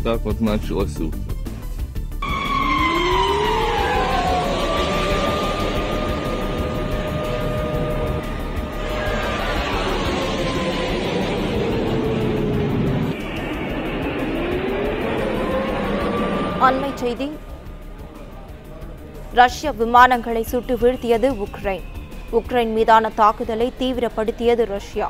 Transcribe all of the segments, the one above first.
Так вот началось утро. அண்மை செய்தி ரஷ்ய விமானங்களை சுட்டு வீழ்த்தியது உக்ரைன் உக்ரைன் மீதான தாக்குதலை தீவிரப்படுத்தியது ரஷ்யா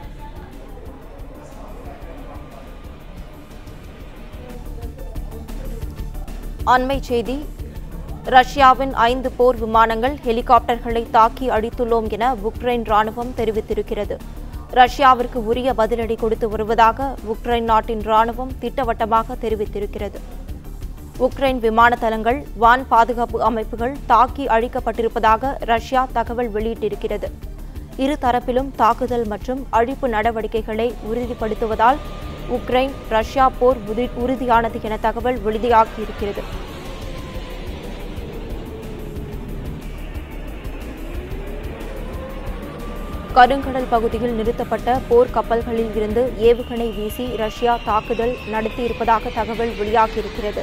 அண்மை செய்தி ரஷ்யாவின் ஐந்து போர் விமானங்கள் ஹெலிகாப்டர்களை தாக்கி அழித்துள்ளோம் என உக்ரைன் ராணுவம் தெரிவித்திருக்கிறது ரஷ்யாவிற்கு உரிய பதிலடி கொடுத்து வருவதாக உக்ரைன் நாட்டின் ராணுவம் திட்டவட்டமாக தெரிவித்திருக்கிறது உக்ரைன் விமான தளங்கள் வான் பாதுகாப்பு அமைப்புகள் தாக்கி அழிக்கப்பட்டிருப்பதாக ரஷ்யா தகவல் வெளியிட்டிருக்கிறது இரு தரப்பிலும் தாக்குதல் மற்றும் அழிப்பு நடவடிக்கைகளை உறுதிப்படுத்துவதால் உக்ரைன் ரஷ்யா போர் உறுதி- உறுதியானது என தகவல் வெளியாகியிருக்கிறது கருங்கடல் பகுதியில் நிறுத்தப்பட்ட போர் கப்பல்களில் இருந்து ஏவுகணை வீசி ரஷ்யா தாக்குதல் நடத்தியிருப்பதாக தகவல் வெளியாகியிருக்கிறது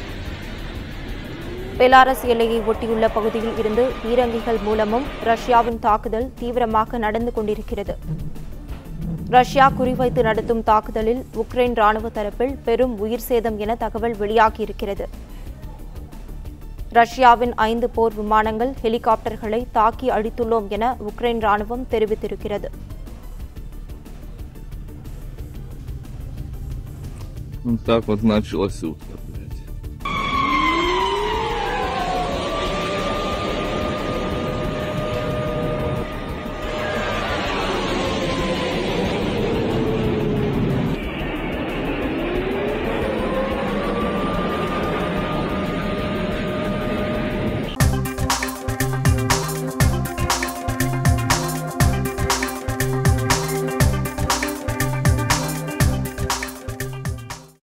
பெலாரஸ் எல்லையை ஒட்டியுள்ள பகுதியில் இருந்து பீரங்கிகள் மூலமும் ரஷ்யாவின் தாக்குதல் தீவிரமாக நடந்து கொண்டிருக்கிறது ரஷ்யா குறிவைத்து நடத்தும் தாக்குதலில் உக்ரைன் ராணுவ தரப்பில் பெரும் உயிர் சேதம் என தகவல் வெளியாகியிருக்கிறது ரஷ்யாவின் ஐந்து போர் விமானங்கள் ஹெலிகாப்டர்களை தாக்கி அழித்துள்ளோம் என உக்ரைன் ராணுவம் தெரிவித்திருக்கிறது Вот так вот началось утро. блядь.